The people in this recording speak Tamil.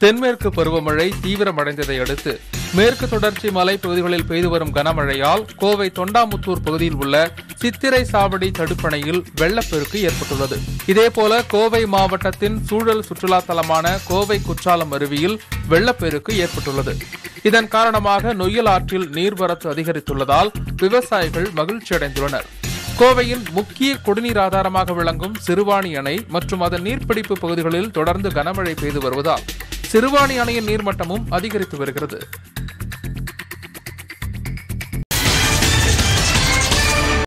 தென்மேற்கு பருவமழை தீவிரமடைந்ததை அடுத்து மேற்கு தொடர்ச்சி மலைப்பகுதிகளில் பெய்து வரும் கனமழையால் கோவை தொண்டாமுத்தூர் பகுதியில் உள்ள சித்திரை சாவடி தடுப்பணையில் வெள்ளப்பெருக்கு ஏற்பட்டுள்ளது இதேபோல கோவை மாவட்டத்தின் சூழல் சுற்றுலா தலமான கோவை குற்றாலம் அருவியில் வெள்ளப்பெருக்கு ஏற்பட்டுள்ளது இதன் காரணமாக நொய்யல் ஆற்றில் நீர்வரத்து அதிகரித்துள்ளதால் விவசாயிகள் மகிழ்ச்சியடைந்துள்ளனர் கோவையின் முக்கிய குடிநீர் ஆதாரமாக விளங்கும் சிறுவாணி அணை மற்றும் அதன் நீர்பிடிப்பு பகுதிகளில் தொடர்ந்து கனமழை பெய்து வருவதால் சிறுவாணி அணையின் நீர்மட்டமும் அதிகரித்து வருகிறது